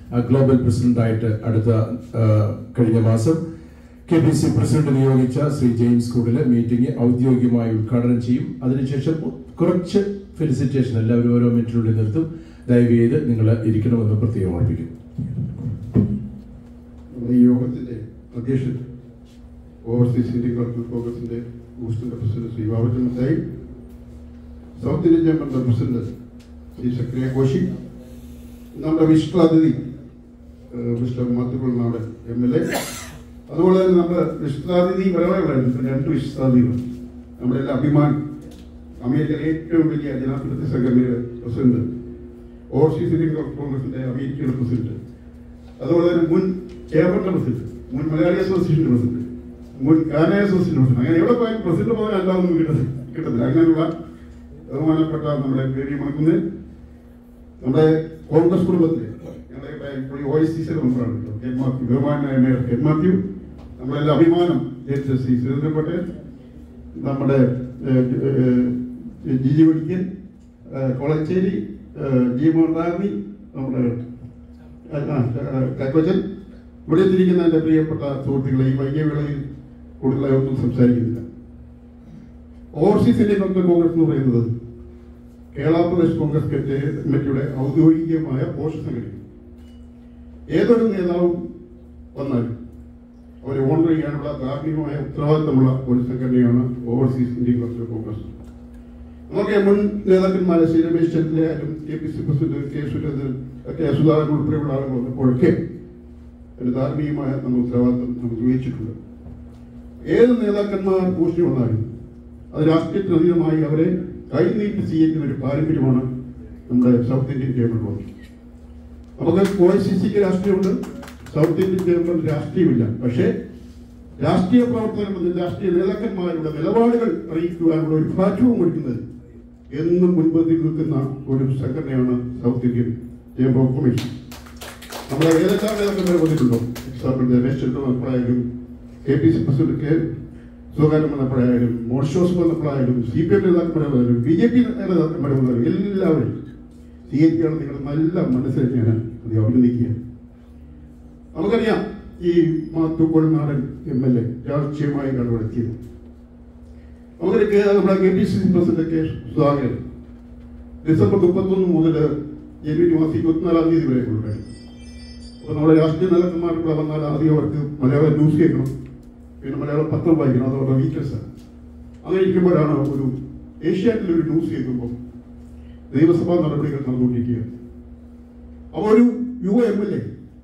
Global പ്രസിഡന്റായിട്ട് അടുത്ത ആ, കഴിഞ്ഞ മാസം കെ പി സി പ്രസിഡന്റ് നിയോഗിച്ച ശ്രീ ജെയിംസ് കൂടിലെ മീറ്റിംഗ് ഔദ്യോഗികമായി ഉദ്ഘാടനം ചെയ്യും അതിനുശേഷം കുറച്ച് ഫെലിസിറ്റേഷൻ എല്ലാവരും ഓരോ മിനിറ്റിനുള്ളിൽ നിർത്തും ദയവ് ചെയ്ത് നിങ്ങൾ ഇരിക്കണമെന്ന് പ്രത്യേകം ഓർപ്പിക്കും നമ്മുടെ ഈ യോഗത്തിന്റെ അധ്യക്ഷൻ ഓവർസീസ് ഇന്ത്യൻ കളക്ടർ കോൺഗ്രസിന്റെ ഊസ്റ്റിന്റെ president Shri Babujan Mathai south Indian ചേംബറിന്റെ പ്രസിഡന്റ് ശ്രീ സക്രിയ കോശി നമ്മുടെ വിശിഷ്ടാതിഥി ഏഹ്, mister Mathukulanad M L A അതുപോലെ തന്നെ നമ്മുടെ വിശിഷ്ടാതിഥി വളരെ ഉണ്ടായിരുന്നു രണ്ട് വിശിഷ്ടാതിഥികൾ നമ്മുടെ എല്ലാ അഭിമാനം അമേരിക്കയിലെ ഏറ്റവും വലിയ ജനാധിപത്യ സംഘടനയുടെ പ്രസിഡന്റ് ഓവർസീസ് ഇന്ത്യൻ കളക്ടർ കോൺഗ്രസിന്റെ അമേരിക്കയുടെ പ്രസിഡന്റ് അതുപോലെ തന്നെ മുൻ ചേംബറിന്റെ പ്രസിഡന്റ് മുൻ മലയാളി അസോസിയേഷന്റെ പ്രസിഡന്റ് മുൻ കാന അസോസിയേഷൻ പ്രസിഡന്റ് അങ്ങനെ എവിടെ പോയാലും പ്രസിഡന്റ് പദവി അല്ലാതൊന്നും കിട്ടുന്നത് കിട്ടത്തില്ല അങ്ങനെയുള്ള ബഹുമാനപ്പെട്ട നമ്മുടെ പേരി മണക്കുന്ന് നമ്മുടെ കോൺഗ്രസ് കുടുംബത്തിലെ ഞങ്ങളുടെ ഇപ്പോൾ ഒ ഐ സി സി മെമ്പറാണ് കേട്ടോ കെ മാത്യു ബഹുമാനായ മേയർ കെ മാത്യു നമ്മളെല്ലാം അഭിമാനം ജയിച്ച ശ്രീ സുരേന്ദ്രൻ പട്ടേൽ നമ്മുടെ ഏഹ്, ഏഹ്, ജിജി ഒടിക്കൻ ഏഹ്, കൊളച്ചേരി ഏഹ്, ജി മോഹൻറാമി നമ്മുടെ കക്കോച്ചൻ ഇവിടെ എത്തിയിരിക്കുന്ന എൻ്റെ പ്രിയപ്പെട്ട സുഹൃത്തുക്കളെ ഈ വൈകിയ വേളയിൽ കൂടുതലായി ഒന്നും സംസാരിക്കുന്നില്ല ഓവർസീസ് ഇന്ത്യൻ കോൺഗ്രസ് കോൺഗ്രസ് എന്ന് പറയുന്നത് കേരള പ്രദേശ് കോൺഗ്രസ് കമ്മിറ്റിയുടെ ഔദ്യോഗികമായ പോഷക സംഘടന ഏതൊരു നേതാവും വന്നാലും അവരെ ഓണർ ചെയ്യാനുള്ള ധാർമ്മികമായ ഉത്തരവാദിത്തമുള്ള ഒരു സംഘടനയാണ് ഓവർസീസ് ഇന്ത്യൻ കോൺഗ്രസ് കോൺഗ്രസ് നമുക്ക് മുൻ നേതാക്കന്മാരെ ശ്രീ രമേശ് ചെന്നിത്തലയായാലും K P C president K Surendran K Sudhakaran ഉൾപ്പെടെയുള്ള ആളുകൾ വന്നപ്പോഴൊക്കെ ഒരു ധാർമ്മികമായ നമ്മൾ ഉത്തരവാദിത്തം നമുക്ക് ഉപയോഗിച്ചിട്ടുണ്ട് ഏത് നേതാക്കന്മാർ ഭൂഷണി വന്നാലും അത് രാഷ്ട്രീയത്തിനതീതമായി അവരെ കൈനീട്ടി സ്വീകരിക്കുന്ന ഒരു പാരമ്പര്യമാണ് നമ്മുടെ സൗത്ത് ഇന്ത്യൻ ചേംബറിലുള്ളത് നമുക്ക് ഒ ഐ സി സിക്ക് രാഷ്ട്രീയമുണ്ട് സൗത്ത് ഇന്ത്യൻ ചേംബറിൽ രാഷ്ട്രീയമില്ല പക്ഷേ രാഷ്ട്രീയ പ്രവർത്തകർ രാഷ്ട്രീയ നേതാക്കന്മാരുടെ നിലപാടുകൾ അറിയിക്കുവാനുള്ള ഒരു പ്ലാറ്റ്ഫോം കൊടുക്കുന്നത് എന്നും മുൻപന്തിൽ നിൽക്കുന്ന ഒരു സംഘടനയാണ് south Indian chamber of commerce നമ്മുടെ ഏതെല്ലാം നേതാക്കന്മാർ വന്നിട്ടുണ്ടോ എക്സാമ്പിൾ രമേശ് ചന്ദ്രൻ വന്നപ്പോഴായാലും K P C president K സുഖാനം വന്നപ്പോഴായാലും മോർഷോസ് വന്നപ്പോഴായാലും സി പി എം നേതാക്കന്മാരെ വന്നാലും ബി ജെ പി നേതാക്കന്മാരെ വന്നാലും എല്ലാവരും സി എ പിയാണ് നിങ്ങൾ നല്ല മനസ്സിൽ ഞാൻ അത് അഭിനന്ദിക്കുക നമുക്കറിയാം ഈ മാത്തുക്കൊഴുനാടൻ എം എൽ എ രാഷ്ട്രീയമായി കടവെടുത്തിയത് നമുക്കറിയാം നമ്മുടെ K P C C president K Sudhakaran ഡിസംബർ മുപ്പത്തൊന്ന് മുതൽ ജനുവരി മാസം ഇരുപത്തിനാലാം തീയതി വരെ ഉണ്ടായി അപ്പൊ നമ്മുടെ രാഷ്ട്രീയ നേതാക്കന്മാർ ഇവിടെ വന്നാൽ ആദ്യം അവർക്ക് മലയാളം ന്യൂസ് കേൾക്കണം പിന്നെ മലയാളം പത്രം വായിക്കണം അത് അവരുടെ വീക്ക്നെസ് അങ്ങനെ ഇരിക്കുമ്പോഴാണ് ഒരു ഏഷ്യാറ്റിൽ ഒരു ന്യൂസ് കേൾക്കുമ്പോൾ നിയമസഭാ നടപടികൾ നടന്നുകൊണ്ടിരിക്കുക അപ്പോൾ ഒരു യു എം എൽ എ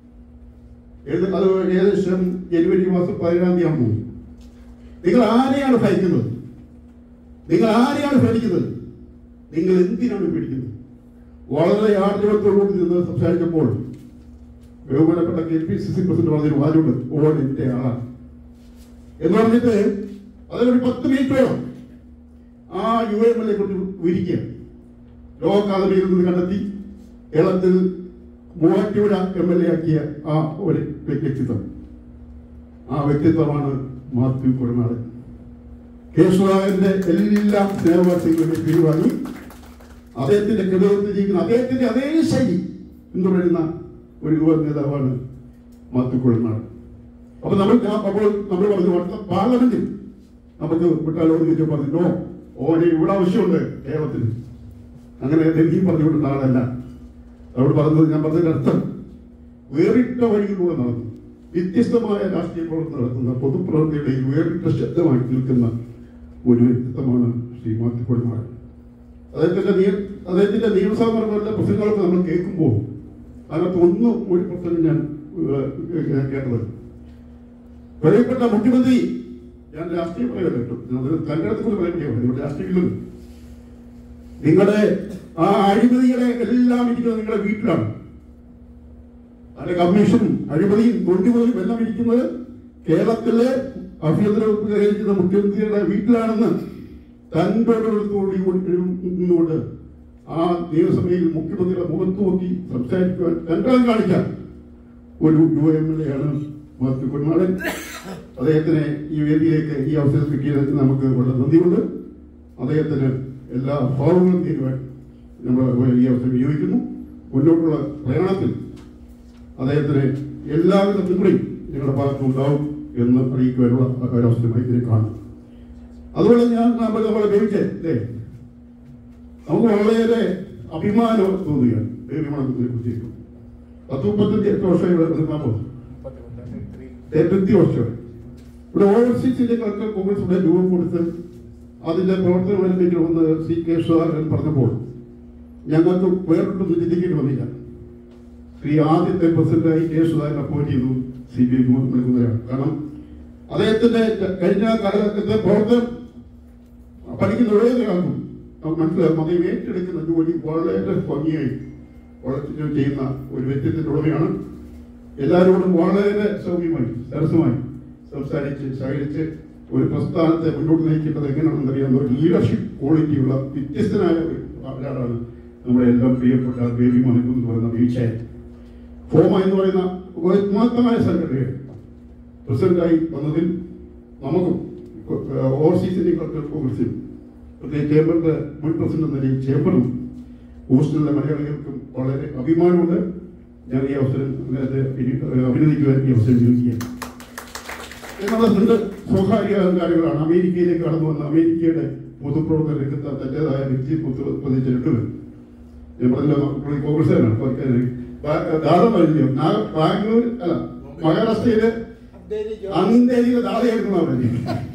അത് ഏകദേശം ജനുവരി മാസം പതിനാം തീയതി ആകുമ്പോൾ നിങ്ങൾ ആരെയാണ് ഭയക്കുന്നത് നിങ്ങൾ ആരെയാണ് ഭരിക്കുന്നത് നിങ്ങൾ എന്തിനാണ് പേടിക്കുന്നത് വളരെ ആർജവത്തോടുകൂടി നിന്ന് സംസാരിച്ചപ്പോൾ ബഹുമാനപ്പെട്ട K P C C president പറഞ്ഞൊരു വാചുണ്ട് ഓൺ എന്റെ ആളാണ് എന്ന് പറഞ്ഞിട്ട് അതിലൊരു പത്ത് മിനിറ്റ് വേണം ആ യു എം എൽ എ കൊണ്ട് വിരിക്കുക ലോ അക്കാദമിയിൽ നിന്ന് കണ്ടെത്തി കേരളത്തിൽ മൂവാറ്റുപുഴ എം എൽ എ ആക്കിയ ആ ഒരു വ്യക്തിത്വം ആ വ്യക്തിത്വമാണ് മാത്യു കൊടുനാട് കെ സുധാകരന്റെ എല്ലാ സ്നേഹവാസികളും പിരിവാങ്ങി അദ്ദേഹത്തിന്റെ കൃതത്തിൽ ജീവിക്കുന്ന അദ്ദേഹത്തിന്റെ അതേ ശൈലി പിന്തുടരുന്ന ഒരു യുവ നേതാവാണ് മാത്യു കൊടുനാട് അപ്പൊ നമ്മൾ അപ്പോൾ നമ്മൾ പറഞ്ഞു അടുത്ത പാർലമെന്റിൽ നമുക്ക് വിട്ടാലോട് ചോദിച്ചു പറഞ്ഞു നോ ഓനെ ഇവിടെ ആവശ്യമുണ്ട് കേരളത്തിൽ അങ്ങനെ ഡൽഹി പറഞ്ഞുകൊണ്ടുള്ള ആളല്ല അവിടെ പറഞ്ഞത് ഞാൻ പറഞ്ഞതിന്റെ അർത്ഥം വേറിട്ട വഴിയിലൂടെ നടന്നു വ്യത്യസ്തമായ രാഷ്ട്രീയ പ്രവർത്തനം നടത്തുന്ന പൊതുപ്രവർത്തിയുടെ വേറിട്ട ശബ്ദമായി നിൽക്കുന്ന ഒരു വ്യക്തിത്വമാണ് ശ്രീ മാത്യു കൊടുനാട് അദ്ദേഹത്തിന്റെ നിയ അദ്ദേഹത്തിന്റെ നിയമസഭകളുടെ പ്രസംഗങ്ങളൊക്കെ നമ്മൾ കേൾക്കുമ്പോൾ അതിനകത്ത് ഒന്ന് ഒരു പ്രസംഗം ഞാൻ ഏഹ്, ഞാൻ കേട്ടത് പ്രിയപ്പെട്ട മുഖ്യമന്ത്രി ഞാൻ രാഷ്ട്രീയ പറയുന്നത് കേട്ടോ അത് കല്യാണത്തെ കുറിച്ച് പറയുകയാണ് ഇവിടെ രാഷ്ട്രീയത്തിൽ നിങ്ങളുടെ ആ അഴിമതികളെ എല്ലാം ഇരിക്കുന്നത് നിങ്ങളുടെ വീട്ടിലാണ് അതിന്റെ കമ്മീഷനും അഴിമതിയും കൊണ്ടുപോലും എല്ലാം ഇരിക്കുന്നത് കേരളത്തിലെ ആഭ്യന്തര വകുപ്പ് കൈവരിക്കുന്ന മുഖ്യമന്ത്രിയുടെ വീട്ടിലാണെന്ന് തൻപേടുകൂടി നിന്നുകൊണ്ട് ആ നിയമസഭയിൽ മുഖ്യമന്ത്രിയുടെ മുഖത്ത് നോക്കി സംസാരിക്കുവാൻ തൻപേടം കാണിക്കാൻ ഒരു യു എം എൽ എ ആണ് മാത്യു കുരുമാടൻ അദ്ദേഹത്തിന് ഈ വേദിയിലേക്ക് ഈ അവസരം കിട്ടിയതിന് നമുക്ക് വളരെ നന്ദിയുണ്ട് അദ്ദേഹത്തിന് എല്ലാ ഭാവങ്ങളും തീരുവാൻ നമ്മൾ ഈ അവസരം വിനിയോഗിക്കുന്നു മുന്നോട്ടുള്ള പ്രയാണത്തിൽ അദ്ദേഹത്തിന് എല്ലാവിധ പിന്തുണയും ഞങ്ങളുടെ ഭാഗത്തുണ്ടാവും എന്ന് അറിയിക്കുവാനുള്ള ഒരവസരമായി ഇതിനെ കാണും അതുപോലെ ഞാൻ നമ്മൾ നമ്മളെ ബേബിക്ക് അല്ലേ നമുക്ക് വളരെയേറെ അഭിമാനം തോന്നുകയാണ് ബേബി മണക്കത്തിനെ കുറിച്ച് പത്ത് മുപ്പത്തഞ്ച് എട്ട് വർഷം ഇവിടെ നിൽക്കാൻ പോകുന്നു എൺപത്തി വർഷം ഇവിടെ ഓവർസീസ് ഇന്ത്യ കളക്ടർ കോൺഗ്രസ് ഇവിടെ രൂപം കൊടുത്ത് അതിന്റെ പ്രവർത്തനം വേണ്ടി വന്ന് സി കെ സുധാകരൻ പറഞ്ഞപ്പോൾ ഞങ്ങൾക്ക് വേറിട്ടൊന്നും ചിന്തിക്കേണ്ടി വന്നില്ല ശ്രീ ആദ്യത്തെ പ്രസിഡന്റായി കെ സുധാകരൻ അപ്പോയിന്റ് ചെയ്തു സി ബി ഐ നൽകുന്നതാണ് കാരണം അദ്ദേഹത്തിന്റെ കഴിഞ്ഞ കാലഘട്ടത്തെ പ്രവർത്തനം പഠിക്കുന്ന ഏത് കാലത്തും നമുക്ക് മനസ്സിലാകും അദ്ദേഹം ഏറ്റെടുക്കുന്ന ജോലി വളരെ ഭംഗിയായി വളരെ ചെയ്യുന്ന ഒരു വ്യക്തിത്വത്തിന്റെ ഉടമയാണ് എല്ലാവരോടും വളരെ സൗമ്യമായി സരസമായി സംസാരിച്ച് സഹകരിച്ച് ഒരു പ്രസ്ഥാനത്തെ മുന്നോട്ട് നയിക്കേണ്ടത് എങ്ങനെയാണെന്ന് അറിയാവുന്ന ഒരു ലീഡർഷിപ്പ് ക്വാളിറ്റിയുള്ള വ്യത്യസ്തനായ ഒരു ഒരാളാണ് നമ്മുടെ എല്ലാം പ്രിയപ്പെട്ട ബേബി മണിക്കു എന്ന് പറയുന്ന വീഴ്ചയായി ഫോമ എന്ന് പറയുന്ന ഒരു ഉന്നതമായ സംഘടനയെ പ്രസിഡന്റായി വന്നതിൽ നമുക്കും ഓവർസീസ് ഇന്ത്യൻ കളക്ടർ കോൺഗ്രസിൽ പ്രത്യേക ചേംബറിന്റെ മുൻ പ്രസിഡന്റ് എന്ന നിലയിൽ ചേംബറും ഹൂസ്റ്റണിലെ മലയാളികൾക്കും വളരെ അഭിമാനമുണ്ട് ഞാൻ ഈ അവസരം അദ്ദേഹത്തെ ഇനി- അഭിനന്ദിക്കുവാൻ ഈ അവസരം വിനിയോഗിക്കുകയാണ് എന്നുള്ള രണ്ട് സ്വകാര്യ കാര്യങ്ങളാണ് അമേരിക്കയിലേക്ക് കടന്നു വന്ന അമേരിക്കയുടെ പൊതുപ്രവർത്തന രംഗത്ത് തന്റേതായ വ്യക്തി പ്രതിച്ച രണ്ടുപേർ ഞാൻ പറഞ്ഞല്ലോ പുള്ളി കോൺഗ്രസ്സുകാരാണ് ദാദമല്ലോ ബാംഗ്ലൂർ അല്ല മഹാരാഷ്ട്രയിലെ അന്തേരിയിലെ ദാതയായിരുന്നു അവര്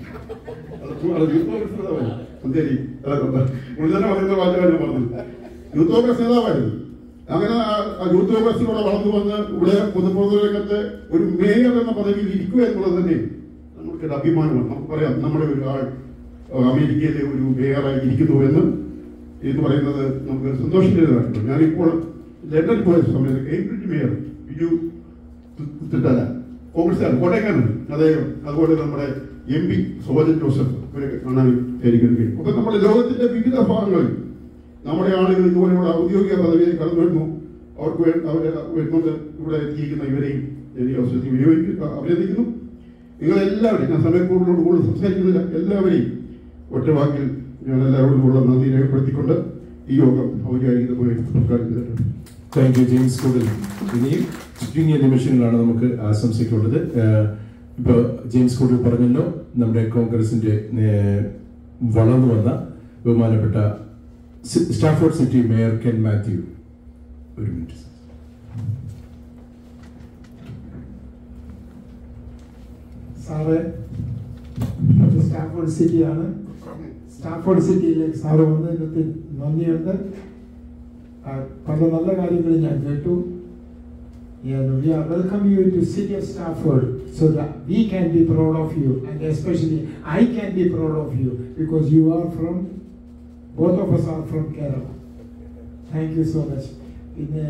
അന്തേരി പുള്ളി തന്നെ പറയുന്ന വാചകം ഞാൻ പറഞ്ഞത് യൂത്ത് കോൺഗ്രസ് നേതാവായിരുന്നു അങ്ങനെ ആ- ആ യൂത്ത് കോൺഗ്രസിലൂടെ വളർന്നു വന്ന് ഇവിടെ പൊതുപ്രവർത്തന രംഗത്ത് ഒരു മേയർ എന്ന പദവിയിൽ ഇരിക്കുക എന്നുള്ളത് തന്നെ നമുക്കൊരു അഭിമാനമാണ് നമുക്ക് പറയാം നമ്മുടെ ഒരു ആൾ ആ, അമേരിക്കയിലെ ഒരു മേയറായി ഇരിക്കുന്നു എന്ന് എന്ന് പറയുന്നത് നമുക്ക് സന്തോഷത്തിൻ്റെതായിട്ടുണ്ട് ഞാനിപ്പോൾ ലണ്ടൻ പോയ സമയത്ത് കേംബ്രിഡ്ജ് മേയർ ബിജു കുത്തിട്ടല്ല കോൺഗ്രസ്സുകാരൻ കോട്ടയക്കാരൻ അദ്ദേഹം അതുപോലെ നമ്മുടെ എം പി സോജൻ ജോസഫ് ഇവരൊക്കെ കാണാൻ കഴിയും അപ്പൊ നമ്മുടെ ലോകത്തിന്റെ വിവിധ ഭാഗങ്ങളിൽ നമ്മുടെ ആളുകൾ ഇതുപോലെയുള്ള ഔദ്യോഗിക പദവിയിൽ കടന്നു വരുന്നു അവർക്ക് വേ- അവരെ വരുന്നത് ഇവിടെ എത്തിയിരിക്കുന്ന ഇവരെയും ഞാൻ ഈ അവസരത്തിൽ വിനിയോഗിക്കുന്നു അഭിനന്ദിക്കുന്നു നിങ്ങളെല്ലാവരെയും ഞാൻ സമയക്കൂടിനോട് കൂടുതൽ സംസാരിക്കുന്നില്ല എല്ലാവരെയും ഒറ്റവാക്കിൽ ഞാൻ എല്ലാവരോടും ഉള്ള നന്ദി രേഖപ്പെടുത്തിക്കൊണ്ട് ഈ യോഗം ഔദ്യോഗികതമായി ഉദ്ഘാടനം ചെയ്തിട്ടുണ്ട് താങ്ക് യു ജെയിംസ് കൂടുതൽ ഇനിയും ചുരുങ്ങിയ നിമിഷങ്ങളാണ് നമുക്ക് ആശംസിക്കുള്ളത് ഏഹ് ഇപ്പൊ ജെയിംസ് കൂടുതൽ പറഞ്ഞല്ലോ നമ്മുടെ കോൺഗ്രസിന്റെ ഏഹ് വളർന്നു വന്ന ബഹുമാനപ്പെട്ട സി- Stafford city mayor Ken Mathew ഒരു മിനിറ്റ് സാറ് അത് സ്റ്റാഫോർഡ് സിറ്റിയാണ് സ്റ്റാഫോർഡ് സിറ്റിയിലേക്ക് സാറ് വന്നതിന് നന്ദിയുണ്ട് ആ, പല നല്ല കാര്യങ്ങളും ഞാൻ കേട്ടു And we are welcoming you to city of Stafford so that we can be proud of you and especially I can be proud of you because you are from both of us are from Kerala. Thank you so much. പിന്നെ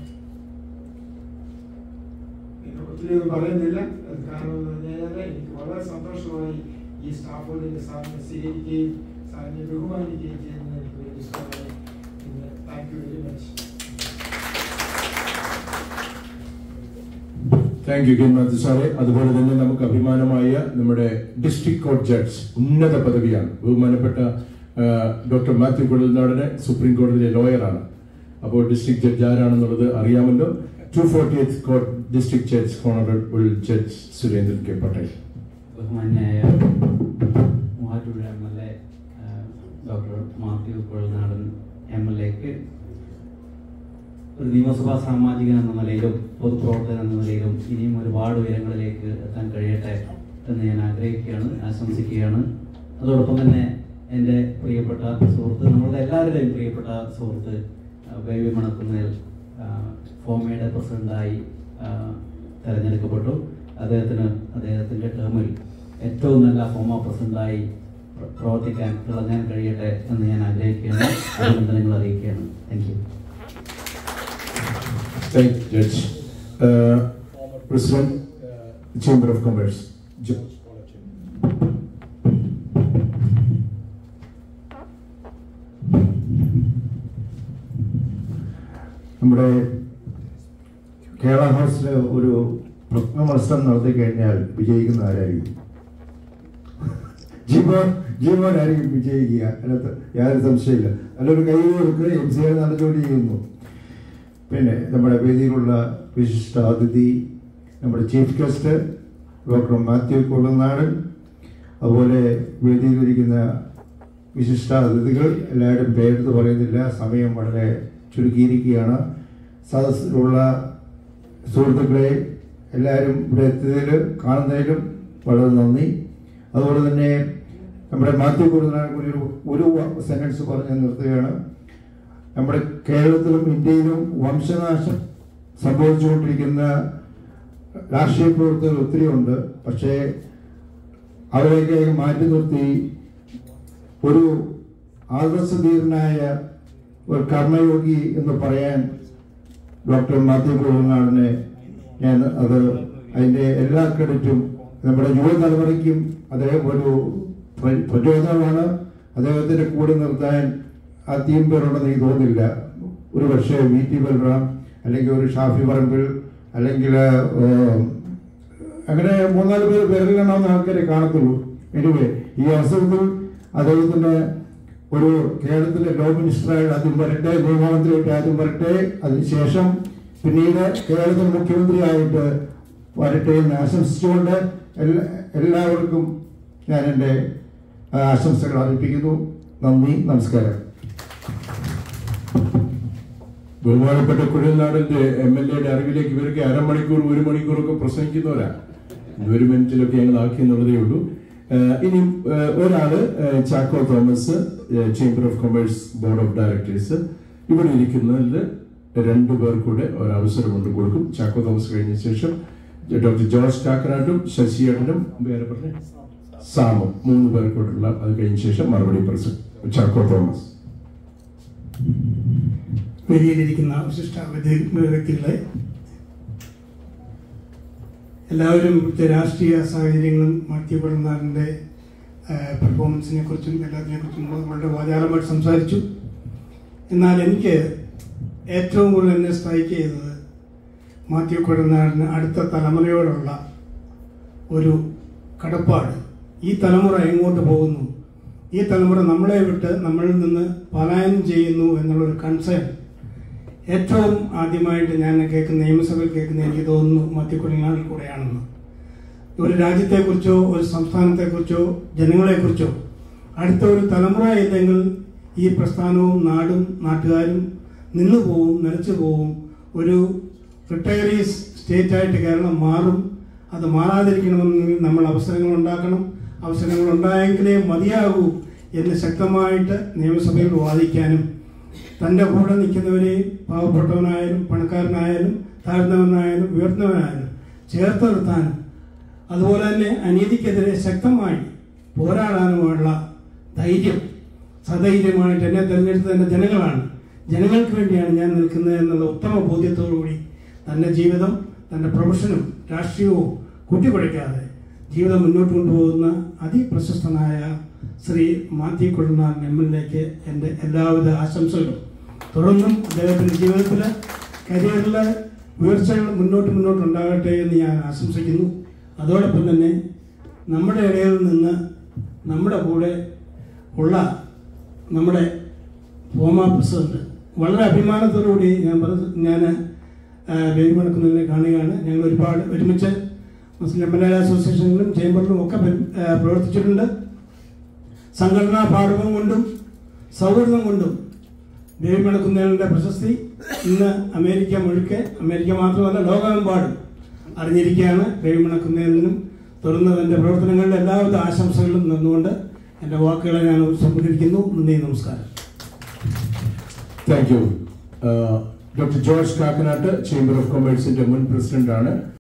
പിന്നെ ഒത്തിരി ഒന്നും പറയുന്നില്ല അത് കാരണം എന്ന് പറഞ്ഞാൽ എനിക്ക് വളരെ സന്തോഷമായി ഈ സ്റ്റാഫുകളിലെ സാറിനെ സ്വീകരിക്കുകയും സാറിനെ ബഹുമാനിക്കുകയും ചെയ്യുന്നത് എനിക്ക് വലിയ ഇഷ്ടമായി പിന്നെ thank you very much thank you Ken Mathew സാറേ അതുപോലെ തന്നെ നമുക്ക് അഭിമാനമായ നമ്മുടെ ഡിസ്ട്രിക്ട് കോർട്ട് ജഡ്ജ് ഉന്നത പദവിയാണ് ബഹുമാനപ്പെട്ട ഡോക്ടർ മാത്യു കുഴൽനാടന് സുപ്രീം കോടതിയിലെ ലോയറാണ് അപ്പോൾ ഡിസ്ട്രിക്ട് ജഡ്ജ് ആരാണെന്നുള്ളത് അറിയാമല്ലോ two forty court district judge honourable judge Surendran K Patel ബഹുമാന്യായ Muvattupuzha M L A doctor Mathew Kuzhalnadan M L എക്ക് ഒരു നിയമസഭാ സാമാജികൻ എന്ന നിലയിലും പൊതുപ്രവർത്തകൻ എന്ന നിലയിലും ഇനിയും ഒരുപാട് ഉയരങ്ങളിലേക്ക് എത്താൻ കഴിയട്ടെ എന്ന് ഞാൻ ആഗ്രഹിക്കുകയാണ് ആശംസിക്കുകയാണ് അതോടൊപ്പം തന്നെ എൻ്റെ പ്രിയപ്പെട്ട സുഹൃത്ത് നമ്മളുടെ എല്ലാവരുടെയും പ്രിയപ്പെട്ട സുഹൃത്ത് ആ, ബേബി മണക്കുന്നേൽ ആ, ഫോമയുടെ പ്രസിഡന്റായി ആ, തെരഞ്ഞെടുക്കപ്പെട്ടു അദ്ദേഹത്തിന് അദ്ദേഹത്തിൻ്റെ ടേമിൽ ഏറ്റവും നല്ല ഫോമ പ്രസിഡന്റായി പ്ര- പ്രവർത്തിക്കാൻ തിളങ്ങാൻ കഴിയട്ടെ എന്ന് ഞാൻ ആഗ്രഹിക്കുകയാണ് അഭിനന്ദനങ്ങൾ അറിയിക്കുകയാണ് thank you thank you judge president chamber of commerce George നമ്മുടെ കേരള ഹൗസിൽ ഒരു പ്രശ്ന മത്സരം നടത്തി കഴിഞ്ഞാൽ വിജയിക്കുന്ന ആരായിരിക്കും ജീവൻ ജീവനായിരിക്കും വിജയിക്കുക അതിനകത്ത് യാതൊരു സംശയമില്ല നല്ലൊരു കൈ കൊടുക്കുക എം സി ആർ നല്ല ജോലി ചെയ്യുന്നു പിന്നെ നമ്മുടെ വേദിയിലുള്ള വിശിഷ്ട അതിഥി നമ്മുടെ chief guest doctor Mathew Kollunadan അതുപോലെ വേദിയിലിരിക്കുന്ന വിശിഷ്ട അതിഥികൾ എല്ലാവരും പേരെടുത്ത് പറയുന്നില്ല സമയം വളരെ ചുരുക്കിയിരിക്കുകയാണ് സദസ്സിലുള്ള സുഹൃത്തുക്കളെ എല്ലാവരും ഇവിടെ എത്തിയതിൽ കാണുന്നതിലും വളരെ നന്ദി അതുപോലെ തന്നെ നമ്മുടെ മാത്യു കുറുനാടൻ കൂടി ഒരു ഒരു സെന്റൻസ് പറഞ്ഞ് നിർത്തുകയാണ് നമ്മുടെ കേരളത്തിലും ഇന്ത്യയിലും വംശനാശം സംഭവിച്ചുകൊണ്ടിരിക്കുന്ന രാഷ്ട്രീയ പ്രവർത്തകർ ഒത്തിരി ഉണ്ട് പക്ഷേ അവരെയൊക്കെ മാറ്റി നിർത്തി ഒരു ആദർശധീരനായ ഒരു കർമ്മയോഗി എന്ന് പറയാൻ ഡോക്ടർ മാത്യു കുറുനാടിനെ ഞാൻ അത് അതിൻ്റെ എല്ലാ ക്രെഡിറ്റും നമ്മുടെ യുവതലമുറയ്ക്കും അദ്ദേഹം ഒരു പ്ര- പ്രചോദനമാണ് അദ്ദേഹത്തിന്റെ കൂടെ നിർത്താൻ അധികം പേരുണ്ടെന്ന് എനിക്ക് തോന്നുന്നില്ല ഒരു പക്ഷേ വി ടി ബൽറാം അല്ലെങ്കിൽ ഒരു ഷാഫി പറമ്പിൽ അല്ലെങ്കിൽ ഏഹ്, അങ്ങനെ മൂന്നാല് പേര് വിരലിലെണ്ണാവുന്ന ആൾക്കാരെ കാണത്തുള്ളൂ എനിവേ ഈ അവസരത്തിൽ അദ്ദേഹത്തിന് ഒരു കേരളത്തിലെ ലോ മിനിസ്റ്ററായിട്ട് ആദ്യം വരട്ടെ നിയമമന്ത്രിയായിട്ട് ആദ്യം വരട്ടെ അതിനുശേഷം പിന്നീട് കേരളത്തിലെ മുഖ്യമന്ത്രിയായിട്ട് വരട്ടെ എന്ന് ആശംസിച്ചുകൊണ്ട് എല്ലാ എല്ലാവർക്കും ഞാൻ എൻ്റെ ആ, ആശംസകൾ അറിയിപ്പിക്കുന്നു നന്ദി നമസ്കാരം ബഹുമാനപ്പെട്ട കുഴൽനാടന്റെ എം എൽ എയുടെ അറിവിലേക്ക് ഇവരൊക്കെ അരമണിക്കൂർ ഒരു മണിക്കൂറൊക്കെ പ്രസംഗിക്കുന്നവരാ ഇത് ഒരു മിനിറ്റിലൊക്കെ ഞങ്ങൾ ആക്കി എന്നുള്ളതേ ഉള്ളൂ ഏഹ് ഇനി ഏഹ് ഒരാള് ഏഹ് ചാക്കോ തോമസ് ഏഹ് chamber of commerce board of directors ഇവിടെ ഇരിക്കുന്നതിൽ രണ്ടു പേർ കൂടെ ഒരു അവസരം കൊണ്ട് കൊടുക്കും ചാക്കോ തോമസ് കഴിഞ്ഞ ശേഷം ഡോക്ടർ ജോർജ് കാക്കനാട്ടും ശശിയേട്ടനും പേര് പറഞ്ഞേ സാമും മൂന്ന് പേർ കൂടെയുള്ള അത് കഴിഞ്ഞ ശേഷം മറുപടി പ്രസംഗം ചാക്കോ തോമസ് വേദിയിലിരിക്കുന്ന വിശിഷ്ട വ്യക്തി- വ്യക്തികളെ എല്ലാവരും ഇവിടുത്തെ രാഷ്ട്രീയ സാഹചര്യങ്ങളും മാത്യു പിറന്നാറിൻ്റെ പെർഫോമൻസിനെ കുറിച്ചും എല്ലാത്തിനെ കുറിച്ചും വളരെ വാചാലമായിട്ട് സംസാരിച്ചു എന്നാൽ എനിക്ക് ഏറ്റവും കൂടുതൽ എന്നെ സ്ട്രൈക്ക് ചെയ്തത് മാത്യു കുഴനാടിന് അടുത്ത തലമുറയോടുള്ള ഒരു കടപ്പാട് ഈ തലമുറ എങ്ങോട്ട് പോകുന്നു ഈ തലമുറ നമ്മളെ വിട്ട് നമ്മളിൽ നിന്ന് പലായനം ചെയ്യുന്നു എന്നുള്ളൊരു കൺസേൺ ഏറ്റവും ആദ്യമായിട്ട് ഞാൻ കേൾക്കുന്ന നിയമസഭയിൽ കേൾക്കുന്ന എനിക്ക് തോന്നുന്നു മധ്യക്കുഴലിനാളിൽ കൂടെയാണെന്ന് ഒരു രാജ്യത്തെക്കുറിച്ചോ ഒരു സംസ്ഥാനത്തെക്കുറിച്ചോ ജനങ്ങളെക്കുറിച്ചോ അടുത്ത ഒരു തലമുറ ഇല്ലെങ്കിൽ ഈ പ്രസ്ഥാനവും നാടും നാട്ടുകാരും നിന്നു പോവും നിലച്ചു പോവും ഒരു റിട്ടയറീസ് സ്റ്റേറ്റ് ആയിട്ട് കേരളം മാറും അത് മാറാതിരിക്കണമെങ്കിൽ നമ്മൾ അവസരങ്ങൾ ഉണ്ടാക്കണം അവസരങ്ങൾ ഉണ്ടായെങ്കിലേ മതിയാകൂ എന്ന് ശക്തമായിട്ട് നിയമസഭയിൽ വാദിക്കാനും തൻ്റെ കൂടെ നിൽക്കുന്നവരെയും പാവപ്പെട്ടവനായാലും പണക്കാരനായാലും താഴ്ന്നവനായാലും ഉയർന്നവനായാലും ചേർത്ത് നിർത്താനും അതുപോലെ തന്നെ അനീതിക്കെതിരെ ശക്തമായി പോരാടാനുമുള്ള ധൈര്യം സധൈര്യമായിട്ട് എന്നെ തിരഞ്ഞെടുത്തത് എൻ്റെ ജനങ്ങളാണ് ജനങ്ങൾക്ക് വേണ്ടിയാണ് ഞാൻ നിൽക്കുന്നത് എന്നുള്ള ഉത്തമ ബോധ്യത്തോടുകൂടി തൻ്റെ ജീവിതം തൻ്റെ പ്രൊഫഷനും രാഷ്ട്രീയവും കൂട്ടിപ്പടിക്കാതെ ജീവിതം മുന്നോട്ട് കൊണ്ടുപോകുന്ന അതിപ്രശസ്തനായ ശ്രീ മാത്യു കൊള്ളുന്നാൻ എം എൽ എക്ക് എൻ്റെ എല്ലാവിധ ആശംസകളും തുടർന്നും അദ്ദേഹത്തിൻ്റെ ജീവിതത്തിൽ കരിയറിൽ ഉയർച്ചകൾ മുന്നോട്ട് മുന്നോട്ട് ഉണ്ടാകട്ടെ എന്ന് ഞാൻ ആശംസിക്കുന്നു അതോടൊപ്പം തന്നെ നമ്മുടെ ഇടയിൽ നിന്ന് നമ്മുടെ കൂടെ ഉള്ള നമ്മുടെ ഫോമ പ്രസിഡന്റ് വളരെ അഭിമാനത്തോടുകൂടി ഞാൻ പറഞ്ഞ ഞാൻ വേദിമണക്കുന്നതിനെ കാണുകയാണ് ഞങ്ങൾ ഒരുപാട് ഒരുമിച്ച് മുസ്ലിം മലയാള അസോസിയേഷനിലും ചേംബറിലും ഒക്കെ പരി- ആ, പ്രവർത്തിച്ചിട്ടുണ്ട് സംഘടനാ പാഠവും കൊണ്ടും സൗഹൃദം കൊണ്ടും ദേവിമണക്കുന്നതിൻ്റെ പ്രശസ്തി ഇന്ന് അമേരിക്ക മുഴുക്കെ അമേരിക്ക മാത്രമല്ല ലോകമെമ്പാടും അറിഞ്ഞിരിക്കുകയാണ് ദേവിമണക്കുന്നതിനും തുടർന്ന് എൻ്റെ പ്രവർത്തനങ്ങളുടെ എല്ലാവിധ ആശംസകളും നിന്നുകൊണ്ട് എൻ്റെ വാക്കുകളെ ഞാൻ സംബന്ധിക്കുന്നു നന്ദി നമസ്കാരം thank you doctor George Kakkanatt chamber of കൊമേഴ്സിന്റെ മുൻ പ്രസിഡന്റ് ആണ്